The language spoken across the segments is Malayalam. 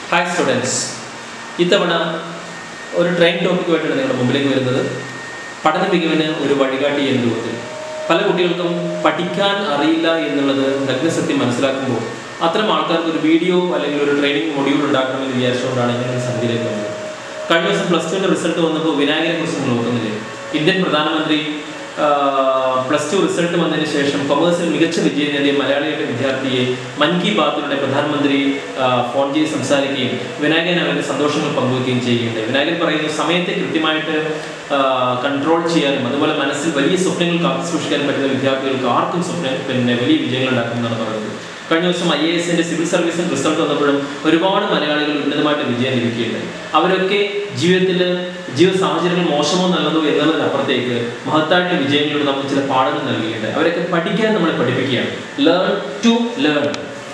ഹായ് സ്റ്റുഡൻസ് ഇത്തവണ ഒരു ട്രെയിൻ ടോപ്പിക്കുമായിട്ടാണ് നിങ്ങളുടെ മുമ്പിലേക്ക് വരുന്നത് പഠന മികവിന് ഒരു വഴികാട്ടി എന്ന രൂപത്തിൽ പല കുട്ടികൾക്കും പഠിക്കാൻ അറിയില്ല എന്നുള്ളത് നഗ്നസത്യം മനസ്സിലാക്കുമ്പോൾ അത്തരം ആൾക്കാർക്ക് ഒരു വീഡിയോ അല്ലെങ്കിൽ ഒരു ട്രെയിനിങ് മൊഡ്യൂൾ ഉണ്ടാക്കണമെന്ന് വിചാരിച്ചുകൊണ്ടാണ് ഇങ്ങനെ ഒരു സംഖ്യയിലേക്ക് വന്നത് കഴിഞ്ഞ ദിവസം പ്ലസ് ടുവിൻ്റെ റിസൾട്ട് വന്നപ്പോൾ വിനായകനെ കുറിച്ച് നിങ്ങൾ നോക്കുന്നില്ലേ ഇന്ത്യൻ പ്രധാനമന്ത്രി പ്ലസ് ടു റിസൾട്ട് വന്നതിന് ശേഷം കൊമേഴ്സിൽ മികച്ച വിജയം നേടിയ മലയാളിയുടെ വിദ്യാർത്ഥിയെ മൻ കി ബാത്തിലൂടെ പ്രധാനമന്ത്രി ആ, ഫോൺ ചെയ്ത് സംസാരിക്കുകയും വിനായകൻ അവരുടെ സന്തോഷങ്ങൾ പങ്കുവയ്ക്കുകയും ചെയ്യുകയുണ്ടായി വിനായകൻ പറയുന്നു സമയത്തെ കൃത്യമായിട്ട് കൺട്രോൾ ചെയ്യാനും അതുപോലെ മനസ്സിൽ വലിയ സ്വപ്നങ്ങൾ കാത്തു സൂക്ഷിക്കാനും പറ്റുന്ന വിദ്യാർത്ഥികൾക്ക് ആർക്കും സ്വപ്നം പിന്നെ വലിയ വിജയങ്ങൾ ഉണ്ടാക്കുമെന്നാണ് പറയുന്നത് കഴിഞ്ഞ ദിവസം ഐ എ എസിന്റെ സിവിൽ സർവീസിന്റെ റിസൾട്ട് വന്നപ്പോഴും ഒരുപാട് മലയാളികൾ ഉന്നതമായിട്ട് വിജയം ലഭിക്കുകയുണ്ടായി അവരൊക്കെ ജീവിതത്തിൽ ജീവിത സാഹചര്യങ്ങൾ മോശമോ നല്ലതോ എന്നുള്ളതിനപ്പുറത്തേക്ക് മഹത്തായിട്ട് വിജയങ്ങളോട് നമുക്ക് ചില പാഠങ്ങൾ നൽകുകയുണ്ടായി അവരൊക്കെ പഠിക്കാൻ നമ്മളെ പഠിപ്പിക്കുകയാണ് ലേൺ ടു ലേൺ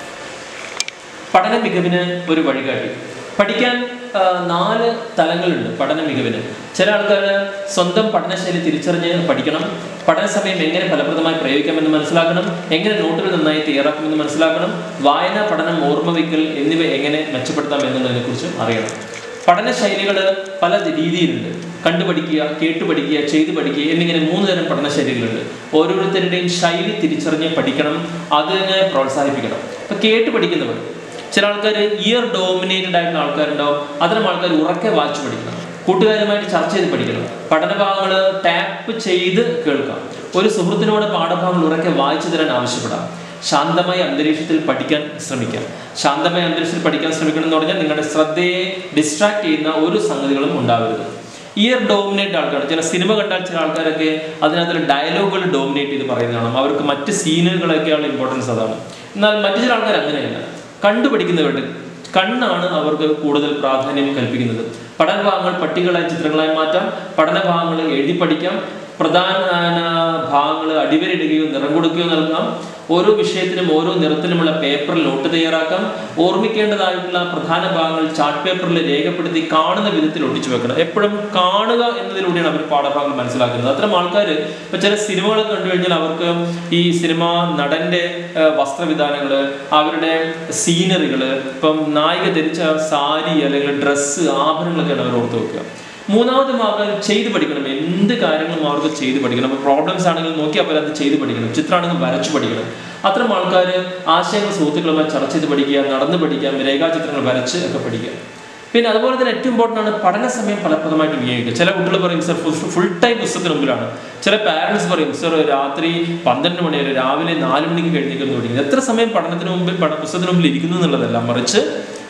പഠന മികവിന് ഒരു വഴികാട്ടി പഠിക്കാൻ ആ, നാല് തലങ്ങളുണ്ട് പഠന മികവിന് ചില ആൾക്കാർ സ്വന്തം പഠനശൈലി തിരിച്ചറിഞ്ഞ് പഠിക്കണം പഠന സമയം എങ്ങനെ ഫലപ്രദമായി പ്രയോഗിക്കാമെന്ന് മനസ്സിലാക്കണം എങ്ങനെ നോട്ടുകൾ നന്നായി തയ്യാറാക്കുമെന്ന് മനസ്സിലാക്കണം വായന പഠനം ഓർമ്മ വയ്ക്കൽ എന്നിവ എങ്ങനെ മെച്ചപ്പെടുത്താം എന്നുള്ളതിനെ കുറിച്ചും അറിയണം പഠന ശൈലികൾ പല രീതിയിലുണ്ട് കണ്ടു പഠിക്കുക കേട്ടു പഠിക്കുക ചെയ്തു പഠിക്കുക എന്നിങ്ങനെ മൂന്ന് തരം പഠന ശൈലികളുണ്ട് ഓരോരുത്തരുടെയും ശൈലി തിരിച്ചറിഞ്ഞ് പഠിക്കണം അതിനെ പ്രോത്സാഹിപ്പിക്കണം ഇപ്പൊ കേട്ട് പഠിക്കുന്നവർ ചില ആൾക്കാർ ഇയർ ഡോമിനേറ്റഡ് ആയിട്ടുള്ള ആൾക്കാരുണ്ടാവും അത്തരം ആൾക്കാർ ഉറക്കെ വായിച്ചു പഠിക്കണം കൂട്ടുകാരുമായിട്ട് ചർച്ച ചെയ്ത് പഠിക്കണം പഠനഭാഗങ്ങൾ ടാപ്പ് ചെയ്ത് കേൾക്കാം ഒരു സുഹൃത്തിനോട് പാഠഭാഗങ്ങൾ ഉറക്കെ വായിച്ചു തരാൻ ആവശ്യപ്പെടാം ശാന്തമായ അന്തരീക്ഷത്തിൽ പഠിക്കാൻ ശ്രമിക്കാം ശാന്തമായ അന്തരീക്ഷത്തിൽ പഠിക്കാൻ ശ്രമിക്കണം എന്ന് പറഞ്ഞാൽ നിങ്ങളുടെ ശ്രദ്ധയെ ഡിസ്ട്രാക്ട് ചെയ്യുന്ന ഒരു സംഗതികളും ഉണ്ടാവരുത് ഇയർ ഡോമിനേറ്റ് ആൾക്കാർ ചില സിനിമ കണ്ടാൽ ചില ആൾക്കാരൊക്കെ അതിനകത്ത് ഡയലോഗുകൾ ഡോമിനേറ്റ് ചെയ്ത് പറയുന്നതാണ് അവർക്ക് മറ്റ് സീനുകളൊക്കെയുള്ള ഇമ്പോർട്ടൻസ് അതാണ് എന്നാൽ മറ്റു ചില ആൾക്കാർ അങ്ങനെയല്ല കണ്ടുപഠിക്കുന്നവരുടെ കണ്ണാണ് അവർക്ക് കൂടുതൽ പ്രാധാന്യം കൽപ്പിക്കുന്നത് പഠനഭാഗങ്ങൾ പട്ടികളായി ചിത്രങ്ങളായി മാറ്റാം പഠനഭാഗങ്ങൾ എഴുതി പഠിക്കാം പ്രധാന ഭാഗങ്ങൾ അടിവരയിടുകയോ നിറം കൊടുക്കുകയോ നൽകാം ഓരോ വിഷയത്തിനും ഓരോ നിറത്തിലുമുള്ള പേപ്പറിൽ നോട്ട് തയ്യാറാക്കാം ഓർമ്മിക്കേണ്ടതായിട്ടുള്ള പ്രധാന ഭാഗങ്ങൾ ചാർട്ട് പേപ്പറിൽ രേഖപ്പെടുത്തി കാണുന്ന വിധത്തിൽ ഒട്ടിച്ചു വെക്കണം എപ്പോഴും കാണുക എന്നതിലൂടെയാണ് അവർ പാഠഭാഗങ്ങൾ മനസ്സിലാക്കുന്നത് അത്തരം ആൾക്കാർ ഇപ്പൊ ചില സിനിമകൾ കണ്ടു കഴിഞ്ഞാൽ അവർക്ക് ഈ സിനിമ നടന്റെ ആ, വസ്ത്രവിധാനങ്ങള് അവരുടെ സീനറികള് ഇപ്പം നായിക ധരിച്ച സാരി അല്ലെങ്കിൽ ഡ്രസ്സ് ആഭരണങ്ങളൊക്കെയാണ് അവർ ഓർത്ത് വെക്കുക മൂന്നാമത് ഭാഗം ചെയ്ത് പഠിക്കണം എന്ത് കാര്യങ്ങളും അവർക്ക് ചെയ്ത് പഠിക്കണം അപ്പോൾ പ്രോബ്ലംസ് ആണെങ്കിൽ നോക്കിയാൽ പോലെ അത് ചെയ്ത് പഠിക്കണം ചിത്രമാണെങ്കിൽ വരച്ചു പഠിക്കണം അത്തരം ആൾക്കാർ ആശയങ്ങൾ സുഹൃത്തുക്കളുമായി ചർച്ച ചെയ്ത് പഠിക്കുക നടന്ന് പഠിക്കാം രേഖാചിത്രങ്ങൾ വരച്ച് ഒക്കെ പഠിക്കുക പിന്നെ അതുപോലെ തന്നെ ഏറ്റവും ഇമ്പോർട്ടൻ്റ് ആണ് പഠന സമയം ഫലപ്രദമായിട്ട് വിനിയോഗിക്കുക ചില കുട്ടികൾ പറയും സർ ഫുൾ ടൈം പുസ്തകത്തിന് മുമ്പിലാണ് ചില പാരൻസ് പറയും സർ രാത്രി പന്ത്രണ്ട് മണി വരെ രാവിലെ നാല് മണിക്ക് കഴിഞ്ഞേക്കുന്നു പഠിക്കുന്നത് എത്ര സമയം പഠനത്തിന് മുമ്പിൽ പഠ പുസ്തകത്തിന് മുമ്പിൽ ഇരിക്കുന്നു എന്നുള്ളതല്ല മറിച്ച്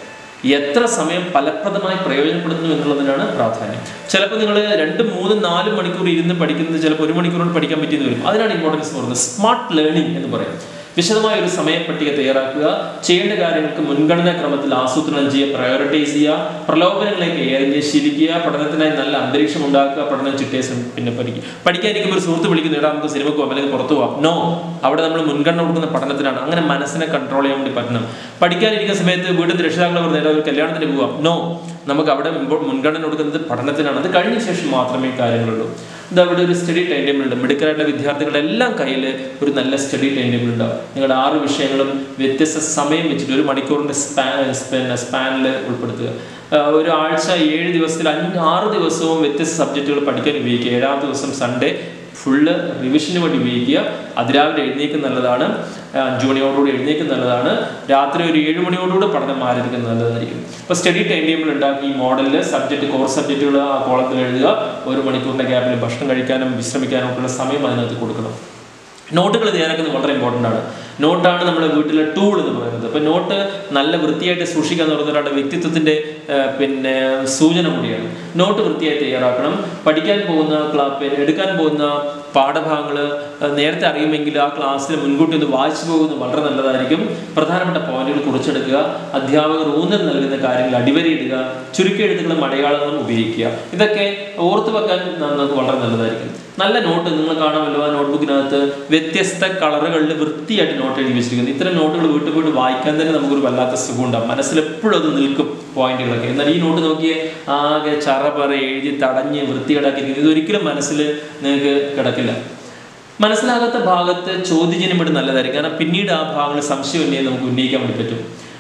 എത്ര സമയം ഫലപ്രദമായി പ്രയോജനപ്പെടുന്നു എന്നുള്ളതിനാണ് പ്രാധാന്യം ചിലപ്പോൾ നിങ്ങൾ രണ്ട് മൂന്ന് നാല് മണിക്കൂർ ഇരുന്ന് പഠിക്കുന്നത് ചിലപ്പോൾ ഒരു മണിക്കൂർ കൊണ്ട് പഠിക്കാൻ പറ്റിയെന്ന് വരും അതിനാണ് ഇമ്പോർട്ടൻസ് പറയുന്നത് സ്മാർട്ട് ലേണിംഗ് എന്ന് പറയും വിശദമായ ഒരു സമയപ്പട്ടിക തയ്യാറാക്കുക ചെയ്യേണ്ട കാര്യങ്ങൾക്ക് മുൻഗണനാ ക്രമത്തിൽ ആസൂത്രണം ചെയ്യുക പ്രയോറിറ്റൈസ് ചെയ്യുക പ്രലോഭനങ്ങളേക്ക് ഏറെ ശീലിക്കുക പഠനത്തിനായി നല്ല അന്തരീക്ഷം ഉണ്ടാക്കുക പഠനം ചിട്ടയെ ശ്രമി- പിന്നെ പഠിക്കുക പഠിക്കാനിരിക്കുമ്പോൾ ഒരു സുഹൃത്ത് വിളിക്കുന്നു ഇടാ നമുക്ക് സിനിമക്ക് പോകാം അല്ലെങ്കിൽ പുറത്തു പോവാം നോ അവിടെ നമ്മൾ മുൻഗണന കൊടുക്കുന്ന പഠനത്തിനാണ് അങ്ങനെ മനസ്സിനെ കൺട്രോൾ ചെയ്യാൻ വേണ്ടി പറ്റണം പഠിക്കാനിരിക്കുന്ന സമയത്ത് വീട്ടിൽ രക്ഷിതാക്കൾ പറഞ്ഞാൽ ഒരു കല്യാണത്തിന് പോവാം നോ നമുക്ക് അവിടെ മുമ്പ് മുൻഗണന കൊടുക്കുന്നത് പഠനത്തിനാണ് അത് കഴിഞ്ഞ ശേഷം മാത്രമേ കാര്യങ്ങളുള്ളൂ ഇത് അവിടെ ഒരു സ്റ്റഡി ടൈം ടേബിൾ ഉണ്ട് മെഡിക്കലായിട്ടുള്ള വിദ്യാർത്ഥികളുടെ എല്ലാം കയ്യിൽ ഒരു നല്ല സ്റ്റഡി ടൈം ടേബിൾ ഉണ്ടാവും നിങ്ങളുടെ ആറ് വിഷയങ്ങളും വ്യത്യസ്ത സമയം വെച്ചിട്ട് ഒരു മണിക്കൂറിന്റെ സ്പാൻ പിന്നെ സ്പാനിൽ ഉൾപ്പെടുത്തുക ആഹ് ഒരു ആഴ്ച ഏഴ് ദിവസത്തിൽ അഞ്ച് ആറ് ദിവസവും വ്യത്യസ്ത സബ്ജക്റ്റുകൾ പഠിക്കാൻ ഉപയോഗിക്കുക ഏഴാമത്തെ ദിവസം സൺഡേ ഫുള്ള് റിവിഷന് വേണ്ടി ഉപയോഗിക്കുക അതിരാവിലെ എഴുന്നേക്ക് നല്ലതാണ് ആ, അഞ്ച് മണിയോടുകൂടി എഴുന്നേക്ക് നല്ലതാണ് രാത്രി ഒരു ഏഴ് മണിയോടുകൂടി പഠനം മാറിയിരിക്കുന്നത് നല്ലതായിരിക്കും ഇപ്പോൾ സ്റ്റഡി ടൈം ടേബിൾ ഉണ്ടാക്കി ഈ മോഡലിൽ സബ്ജക്റ്റ് കോർ സബ്ജക്റ്റുകൾ ആ കോളത്തിൽ എഴുതുക ഒരു മണിക്കൂറിൻ്റെ ഗ്യാപ്പിൽ ഭക്ഷണം കഴിക്കാനും വിശ്രമിക്കാനും ഒക്കെയുള്ള സമയം അതിനകത്ത് കൊടുക്കണം നോട്ടുകൾ തയ്യാറാക്കുന്നത് വളരെ ഇമ്പോർട്ടൻ്റ് ആണ് നോട്ടാണ് നമ്മുടെ വീട്ടിലെ ടൂൾ എന്ന് പറയുന്നത് അപ്പോൾ നോട്ട് നല്ല വൃത്തിയായിട്ട് സൂക്ഷിക്കുക എന്ന് പറയുന്നത് ഒരാളുടെ വ്യക്തിത്വത്തിൻ്റെ ആ, പിന്നെ സൂചന കൂടിയാണ് നോട്ട് വൃത്തിയായി തയ്യാറാക്കണം പഠിക്കാൻ പോകുന്ന ക്ലാ പിന്നെ എടുക്കാൻ പോകുന്ന പാഠഭാഗങ്ങൾ നേരത്തെ അറിയുമെങ്കിൽ ആ ക്ലാസ്സിൽ മുൻകൂട്ടി ഒന്ന് വായിച്ചു പോകുന്നത് വളരെ നല്ലതായിരിക്കും പ്രധാനപ്പെട്ട പോയിന്റുകൾ കുറിച്ചെടുക്കുക അധ്യാപകർ ഊന്നൽ നൽകുന്ന കാര്യങ്ങൾ അടിവരയിടുക ചുരുക്കെഴുത്തുകളും അടയാളങ്ങളും ഉപയോഗിക്കുക ഇതൊക്കെ ഓർത്തു വെക്കാൻ നമുക്ക് വളരെ നല്ലതായിരിക്കും നല്ല നോട്ട് നിങ്ങൾ കാണാമല്ലോ ആ നോട്ട്ബുക്കിനകത്ത് വ്യത്യസ്ത കളറുകളിൽ വൃത്തിയായിട്ട് നോട്ട് എഴുതി വെച്ചിരിക്കുന്നത് ഇത്തരം നോട്ടുകൾ വീട്ടിൽ പോയിട്ട് വായിക്കാൻ തന്നെ നമുക്കൊരു വല്ലാത്ത സുഖമുണ്ടാകും മനസ്സിൽ എപ്പോഴും അത് നിൽക്കും പോയിന്റുകളൊക്കെ എന്നാൽ ഈ നോട്ട് നോക്കിയേ ആകെ ചറപറ എഴുതി തടഞ്ഞ് വൃത്തികേടാക്കിയിരിക്കുന്നത് ഇതൊരിക്കലും മനസ്സിൽ നിങ്ങൾക്ക് കിടക്കില്ല മനസ്സിലാകാത്ത ഭാഗത്ത് ചോദ്യചിഹ്നം ഇവിടെ നല്ലതായിരിക്കും കാരണം പിന്നീട് ആ ഭാഗങ്ങൾ സംശയം ഉണ്ടെങ്കിൽ നമുക്ക് ഉന്നയിക്കാൻ വേണ്ടി പറ്റും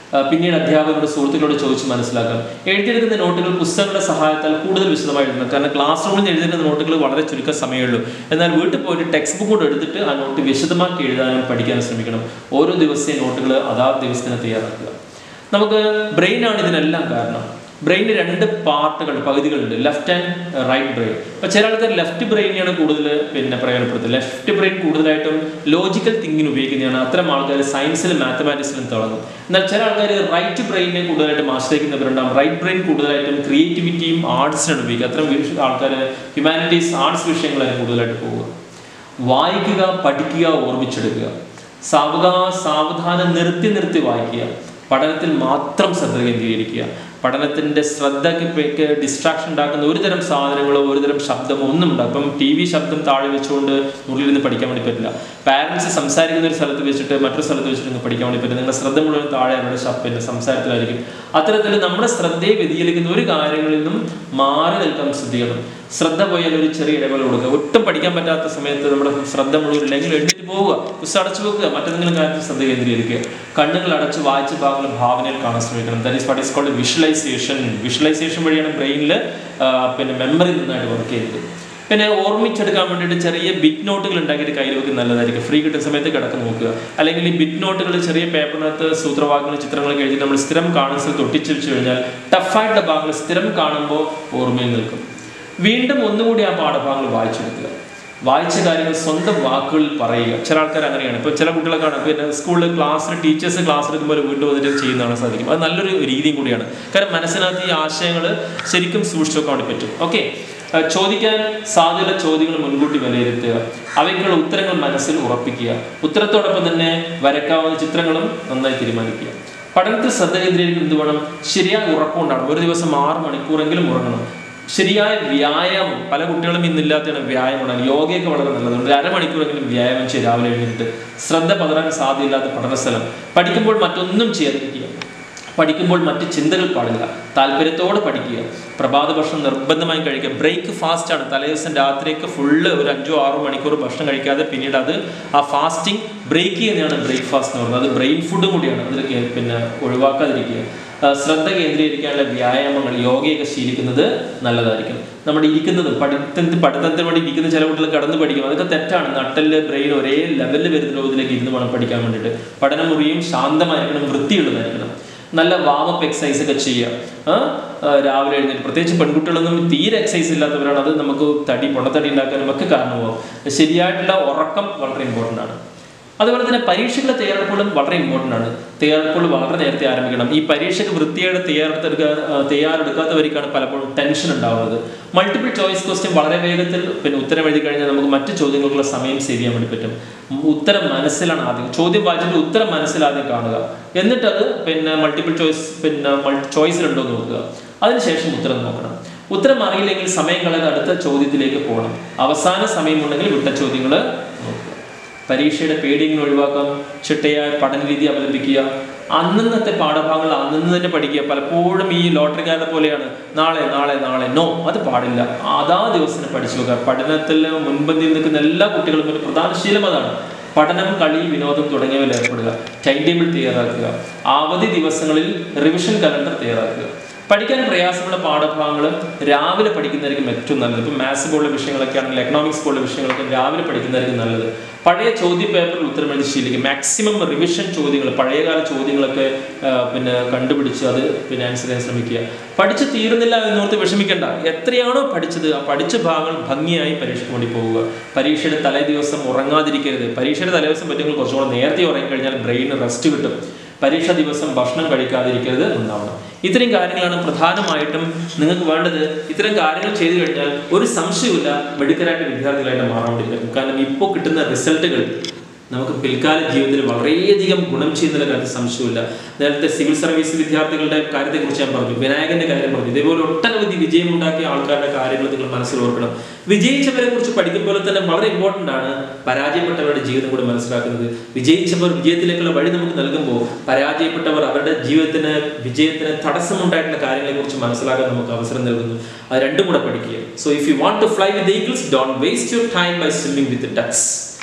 ആ, പിന്നീട് അധ്യാപകരോട് സുഹൃത്തുക്കളോട് ചോദിച്ച് മനസ്സിലാക്കാം എഴുതിയെടുക്കുന്ന നോട്ടുകൾ പുസ്തകങ്ങളുടെ സഹായത്താൽ കൂടുതൽ വിശദമായി എഴുതണം കാരണം ക്ലാസ് റൂമിൽ നിന്ന് എഴുതിയെടുക്കുന്ന നോട്ടുകൾ വളരെ ചുരുക്കം സമയമുള്ളൂ എന്നാൽ വീട്ടിൽ പോയിട്ട് ടെക്സ്റ്റ് ബുക്ക് കൂടെ എടുത്തിട്ട് ആ നോട്ട് വിശദമാക്കി എഴുതാനും പഠിക്കാനും ശ്രമിക്കണം ഓരോ ദിവസത്തെയും നോട്ടുകൾ അതാത് ദിവസത്തിന് തയ്യാറാക്കുക നമുക്ക് ബ്രെയിനാണ് ഇതിനെല്ലാം കാരണം ബ്രെയിനിന് രണ്ട് പാർട്ടുകൾ പകുതികളുണ്ട് ലെഫ്റ്റ് ആൻഡ് റൈറ്റ് ബ്രെയിൻ അപ്പൊ ചില ആൾക്കാർ ലെഫ്റ്റ് ബ്രെയിനെയാണ് കൂടുതൽ പിന്നെ പ്രയോജനപ്പെടുത്തുന്നത് ലെഫ്റ്റ് ബ്രെയിൻ കൂടുതലായിട്ടും ലോജിക്കൽ തിങ്കിങ് ഉപയോഗിക്കുന്നതാണ് അത്തരം ആൾക്കാർ സയൻസിലും മാത്തമാറ്റിക്സിലും തുടങ്ങും എന്നാൽ ചില ആൾക്കാർ റൈറ്റ് ബ്രെയിനെ കൂടുതലായിട്ടും ആശ്രയിക്കുന്നവരുണ്ടാവും റൈറ്റ് ബ്രെയിൻ കൂടുതലായിട്ടും ക്രിയേറ്റിവിറ്റിയും ആർട്സിനാണ് ഉപയോഗിക്കുക അത്തരം ആൾക്കാർ ഹ്യൂമാനിറ്റീസ് ആർട്സ് വിഷയങ്ങളാണ് കൂടുതലായിട്ട് പോവുക വായിക്കുക പഠിക്കുക ഓർമ്മിച്ചെടുക്കുക സാവകാ സാവധാനം നിർത്തി നിർത്തി വായിക്കുക പഠനത്തിൽ മാത്രം ശ്രദ്ധ കേന്ദ്രീകരിക്കുക പഠനത്തിന്റെ ശ്രദ്ധയ്ക്ക് ഡിസ്ട്രാക്ഷൻ ഉണ്ടാക്കുന്ന ഒരു തരം സാധനങ്ങളോ ഒരു തരം ശബ്ദമോ ഒന്നും ഉണ്ടാകും ഇപ്പം ടി വി ശബ്ദം താഴെ വെച്ചുകൊണ്ട് മുറിയിലിരുന്ന് പഠിക്കാൻ വേണ്ടി പറ്റില്ല പാരൻസ് സംസാരിക്കുന്ന ഒരു സ്ഥലത്ത് വെച്ചിട്ട് മറ്റൊരു സ്ഥലത്ത് വെച്ചിട്ട് നിങ്ങൾക്ക് പഠിക്കാൻ വേണ്ടി പറ്റില്ല നിങ്ങളുടെ ശ്രദ്ധ മുഴുവൻ താഴെ അവരുടെ ശബ് പിന്നെ സംസാരത്തിലായിരിക്കും അത്തരത്തിൽ നമ്മുടെ ശ്രദ്ധയെ വ്യതിചലിക്കുന്ന ഒരു കാര്യങ്ങളിൽ നിന്നും മാറി നിൽക്കാൻ ശ്രദ്ധിക്കണം ശ്രദ്ധ പോയാൽ ഒരു ചെറിയ ഇടവേള കൊടുക്കുക ഒട്ടും പഠിക്കാൻ പറ്റാത്ത സമയത്ത് നമ്മുടെ ശ്രദ്ധ മുഴുവൻ ഇല്ലെങ്കിൽ എഴുന്നേറ്റ് പോവുക പുസ്തകം അടച്ചു വെക്കുക മറ്റെന്തെങ്കിലും കാര്യത്തിൽ ശ്രദ്ധ കേന്ദ്രീകരിക്കുക കണ്ണുകൾ അടച്ച് വായിച്ച ഭാഗങ്ങൾ ഭാവനയിൽ കാണാൻ ശ്രമിക്കണം that is what is called visualization visualization വഴിയാണ് ബ്രെയിനിൽ പിന്നെ മെമ്മറി നന്നായിട്ട് വർക്ക് ചെയ്യുന്നത് പിന്നെ ഓർമ്മിച്ചെടുക്കാൻ വേണ്ടിയിട്ട് ചെറിയ ബിറ്റ് നോട്ടുകൾ ഉണ്ടാക്കിയിട്ട് കയ്യിൽ വെക്കുന്നത് നല്ലതായിരിക്കും ഫ്രീ കിട്ടുന്ന സമയത്ത് കിടക്ക് നോക്കുക അല്ലെങ്കിൽ ഈ ബിറ്റ് നോട്ടുകൾ ചെറിയ പേപ്പറിനകത്ത് സൂത്രവാക്യങ്ങൾ ചിത്രങ്ങളൊക്കെ എഴുതി നമ്മൾ സ്ഥിരം കാണുന്ന സ്ഥലത്ത് ഒട്ടിച്ചു വെച്ച് കഴിഞ്ഞാൽ ടഫായിട്ടുള്ള ഭാഗങ്ങൾ സ്ഥിരം കാണുമ്പോൾ ഓർമ്മയിൽ നിൽക്കും വീണ്ടും ഒന്നുകൂടി ആ പാഠഭാഗങ്ങൾ വായിച്ചെടുക്കുക വായിച്ച കാര്യങ്ങൾ സ്വന്തം വാക്കുകളിൽ പറയുക ചില ആൾക്കാർ അങ്ങനെയാണ് ഇപ്പോൾ ചില കുട്ടികളെ കാണാം പിന്നെ സ്കൂളിൽ ക്ലാസ്സിൽ ടീച്ചേഴ്സ് ക്ലാസ് എടുക്കുമ്പോൾ വീണ്ടും വന്നിട്ട് ചെയ്യുന്നതാണ് സാധിക്കും അത് നല്ലൊരു രീതിയും കൂടിയാണ് കാരണം മനസ്സിനകത്ത് ഈ ആശയങ്ങൾ ശരിക്കും സൂക്ഷിച്ചു വെക്കാൻ വേണ്ടി പറ്റും ഓക്കെ ചോദിക്കാൻ സാധ്യതയുള്ള ചോദ്യങ്ങൾ മുൻകൂട്ടി വിലയിരുത്തുക അവയ്ക്കുള്ള ഉത്തരങ്ങൾ മനസ്സിൽ ഉറപ്പിക്കുക ഉത്തരത്തോടൊപ്പം തന്നെ വരക്കാവുന്ന ചിത്രങ്ങളും നന്നായി തീരുമാനിക്കുക പഠനത്തിൽ ശ്രദ്ധ കേന്ദ്രീകരിക്കുന്നത് എന്ത് വേണം ശരിയായ ഉറപ്പുണ്ടാവണം ഒരു ദിവസം ആറ് മണിക്കൂറെങ്കിലും ഉറങ്ങണം ശരിയായ വ്യായാമം പല കുട്ടികളും ഇന്നില്ലാത്തതാണ് വ്യായാമമാണ് യോഗയൊക്കെ വളരെ നല്ലതാണ് ഒരു അരമണിക്കൂറെങ്കിലും വ്യായാമം ചെയ്ത് രാവിലെ എഴുന്നേറ്റ് ശ്രദ്ധ പതറാൻ സാധ്യതയില്ലാത്ത പഠനസ്ഥലം പഠിക്കുമ്പോൾ മറ്റൊന്നും ചെയ്യാതിരിക്കുക പഠിക്കുമ്പോൾ മറ്റ് ചിന്തകൾ പാടില്ല താല്പര്യത്തോടെ പഠിക്കുക പ്രഭാത ഭക്ഷണം നിർബന്ധമായും കഴിക്കുക ബ്രേക്ക് ഫാസ്റ്റ് ആണ് തലേദിവസം രാത്രിയൊക്കെ ഫുള്ള് ഒരു അഞ്ചോ ആറോ മണിക്കൂർ ഭക്ഷണം കഴിക്കാതെ പിന്നീട് അത് ആ ഫാസ്റ്റിംഗ് ബ്രേക്ക് ചെയ്യുന്നതാണ് ബ്രേക്ക്ഫാസ്റ്റ് എന്ന് പറയുന്നത് അത് ബ്രെയിൻ ഫുഡും കൂടിയാണ് അതിൽ കേ- പിന്നെ ഒഴിവാക്കാതിരിക്കുക ആ, ശ്രദ്ധ കേന്ദ്രീകരിക്കാനുള്ള വ്യായാമങ്ങൾ യോഗയൊക്കെ ശീലിക്കുന്നത് നല്ലതായിരിക്കും നമ്മുടെ ഇരിക്കുന്നതും പഠിത്തത്തിൽ പഠിത്തത്തിന് വേണ്ടി ഇരിക്കുന്ന ചില കുട്ടികൾ കടന്ന് പഠിക്കും അതൊക്കെ തെറ്റാണ് നട്ടല് ബ്രെയിൻ ഒരേ ലെവലിൽ വരുന്ന രൂപത്തിലേക്ക് ഇരുന്ന് വേണം പഠിക്കാൻ വേണ്ടിയിട്ട് പഠനമുറിയും ശാന്തമായിരിക്കണം വൃത്തിയുള്ളതായിരിക്കണം നല്ല വാമപ്പ് എക്സസൈസ് ഒക്കെ ചെയ്യുക ആ? ആ, രാവിലെ എഴുന്നേറ്റ് പ്രത്യേകിച്ച് പെൺകുട്ടികളൊന്നും തീരെ എക്സസൈസ് ഇല്ലാത്തവരാണ് അത് നമുക്ക് തടി പൊണ്ണത്തടി ഉണ്ടാക്കാനും ഒക്കെ കാരണമാകും ശരിയായിട്ടുള്ള ഉറക്കം വളരെ ഇമ്പോർട്ടൻ്റ് ആണ് അതുപോലെ തന്നെ പരീക്ഷകളുടെ തയ്യാറെടുപ്പുകളും വളരെ ഇമ്പോർട്ടൻ്റ് ആണ് തയ്യാറെടുപ്പുകൾ വളരെ നേരത്തെ ആരംഭിക്കണം ഈ പരീക്ഷയ്ക്ക് വൃത്തിയായിട്ട് തയ്യാറെടുത്തെടുക്കുക ആ, തയ്യാറെടുക്കാത്തവർക്കാണ് പലപ്പോഴും ടെൻഷൻ ഉണ്ടാവുന്നത് മൾട്ടിപ്പിൾ ചോയ്സ് ക്വസ്റ്റ്യൻ വളരെ വേഗത്തിൽ പിന്നെ ഉത്തരം എഴുതി കഴിഞ്ഞാൽ നമുക്ക് മറ്റു ചോദ്യങ്ങൾക്കുള്ള സമയം സേവ് ചെയ്യാൻ വേണ്ടി പറ്റും ഉം, ഉത്തരം മനസ്സിലാണ് ആദ്യം ചോദ്യം വായിച്ചിട്ട് ഉത്തരം മനസ്സിൽ ആദ്യം കാണുക എന്നിട്ടത് പിന്നെ മൾട്ടിപ്പിൾ ചോയ്സ് പിന്നെ ചോയ്സിലുണ്ടോ എന്ന് നോക്കുക അതിനുശേഷം ഉത്തരം നോക്കണം ഉത്തരം അറിയില്ലെങ്കിൽ സമയം കളയാതെ അടുത്ത ചോദ്യത്തിലേക്ക് പോകണം അവസാന സമയമുണ്ടെങ്കിൽ വിട്ട ചോദ്യങ്ങൾ നോക്കുക പരീക്ഷയുടെ പേടിങ്ങനെ ഒഴിവാക്കാം ചിട്ടയായ പഠന രീതി അവലംബിക്കുക അന്നന്നത്തെ പാഠഭാഗങ്ങൾ അന്നന്ന് തന്നെ പഠിക്കുക പലപ്പോഴും ഈ ലോട്ടറിക്കാരെ പോലെയാണ് നാളെ നാളെ നാളെ നോ അത് പാടില്ല അതാ ദിവസം പഠിച്ചു വെക്കുക പഠനത്തിൽ മുൻപന്തിയിൽ നിൽക്കുന്ന എല്ലാ കുട്ടികളും ഒരു പ്രധാന ശീലം അതാണ് പഠനം കളി വിനോദം തുടങ്ങിയവയിൽ ഏർപ്പെടുക ടൈം ടേബിൾ തയ്യാറാക്കുക അവധി ദിവസങ്ങളിൽ റിവിഷൻ കലണ്ടർ തയ്യാറാക്കുക പഠിക്കാൻ പ്രയാസമുള്ള പാഠഭാഗങ്ങൾ രാവിലെ പഠിക്കുന്നതായിരിക്കും ഏറ്റവും നല്ലത് ഇപ്പം മാത്സ് പോലുള്ള വിഷയങ്ങളൊക്കെ ആണെങ്കിൽ എക്കണോമിക്സ് പോലുള്ള വിഷയങ്ങളൊക്കെ രാവിലെ പഠിക്കുന്നതായിരിക്കും നല്ലത് പഴയ ചോദ്യ പേപ്പറിൽ ഉത്തരം എഴുതി ശീലിക്കും മാക്സിമം റിവിഷൻ ചോദ്യങ്ങൾ പഴയകാല ചോദ്യങ്ങളൊക്കെ ആ, പിന്നെ കണ്ടുപിടിച്ച് അത് പിന്നെ ആൻസർ ചെയ്യാൻ ശ്രമിക്കുക പഠിച്ച് തീരുന്നില്ല എന്നോർത്ത് വിഷമിക്കേണ്ട എത്രയാണോ പഠിച്ചത് ആ പഠിച്ച ഭാഗങ്ങൾ ഭംഗിയായി പരീക്ഷയ്ക്ക് വേണ്ടി പോവുക പരീക്ഷയുടെ തലേ ദിവസം ഉറങ്ങാതിരിക്കരുത് പരീക്ഷയുടെ തലേ ദിവസം പറ്റുമെങ്കിൽ കുറച്ചുകൂടെ നേരത്തെ ഉറങ്ങിക്കഴിഞ്ഞാൽ ബ്രെയിന് റെസ്റ്റ് കിട്ടും പരീക്ഷ ദിവസം ഭക്ഷണം കഴിക്കാതിരിക്കരുത് ഉണ്ടാവണം ഇത്രയും കാര്യങ്ങളാണ് പ്രധാനമായിട്ടും നിങ്ങൾക്ക് വേണ്ടത് ഇത്തരം കാര്യങ്ങൾ ചെയ്തു കഴിഞ്ഞാൽ ഒരു സംശയമില്ല മെഡിക്കലായിട്ട് വിദ്യാർത്ഥികളായിട്ട് മാറാൻ വേണ്ടി പറ്റും കാരണം ഇപ്പോൾ കിട്ടുന്ന റിസൾട്ടുകൾ നമുക്ക് പിൽക്കാല ജീവിതത്തിൽ വളരെയധികം ഗുണം ചെയ്യുന്ന കാര്യത്തിൽ സംശയമില്ല നേരത്തെ സിവിൽ സർവീസ് വിദ്യാർത്ഥികളുടെ കാര്യത്തെക്കുറിച്ച് ഞാൻ പറഞ്ഞു വിനായകന്റെ കാര്യം പറഞ്ഞു ഇതേപോലെ ഒട്ടനവധി വിജയമുണ്ടാക്കിയ ആൾക്കാരുടെ കാര്യങ്ങൾ നിങ്ങൾ മനസ്സിൽ ഓർക്കണം വിജയിച്ചവരെ കുറിച്ച് പഠിക്കുമ്പോൾ തന്നെ വളരെ ഇമ്പോർട്ടൻ്റ് ആണ് പരാജയപ്പെട്ടവരുടെ ജീവിതം കൂടി മനസ്സിലാക്കുന്നത് വിജയിച്ചവർ വിജയത്തിലേക്കുള്ള വഴി നമുക്ക് നൽകുമ്പോൾ പരാജയപ്പെട്ടവർ അവരുടെ ജീവിതത്തിന് വിജയത്തിന് തടസ്സമുണ്ടായിട്ടുള്ള കാര്യങ്ങളെ കുറിച്ച് മനസ്സിലാക്കാൻ നമുക്ക് അവസരം നൽകുന്നു അത് രണ്ടും കൂടെ പഠിക്കുക so if you want to fly with eagles don't waste your time by swimming with ducks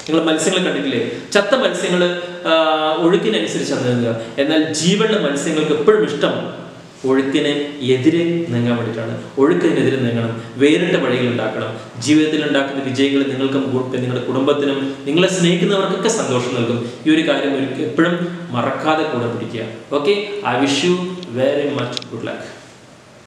നിങ്ങൾ മത്സ്യങ്ങൾ കണ്ടിട്ടില്ലേ ചത്ത മത്സ്യങ്ങൾ ഒഴുക്കിനനുസരിച്ചാണ് നീങ്ങുക എന്നാൽ ജീവനുള്ള മത്സ്യങ്ങൾക്ക് എപ്പോഴും ഇഷ്ടം ഒഴുക്കിന് എതിരെ നീങ്ങാൻ വേണ്ടിയിട്ടാണ് ഒഴുക്കിനെതിരെ നീങ്ങണം വേറിട്ട വഴികൾ ഉണ്ടാക്കണം ജീവിതത്തിൽ ഉണ്ടാക്കുന്ന വിജയങ്ങൾ നിങ്ങൾക്കും കു- നിങ്ങളുടെ കുടുംബത്തിനും നിങ്ങളെ സ്നേഹിക്കുന്നവർക്കൊക്കെ സന്തോഷം നൽകും ഈ ഒരു കാര്യം ഒരിക്കൽ എപ്പോഴും മറക്കാതെ കൂടെ പിടിക്കുക okay I wish you very much good luck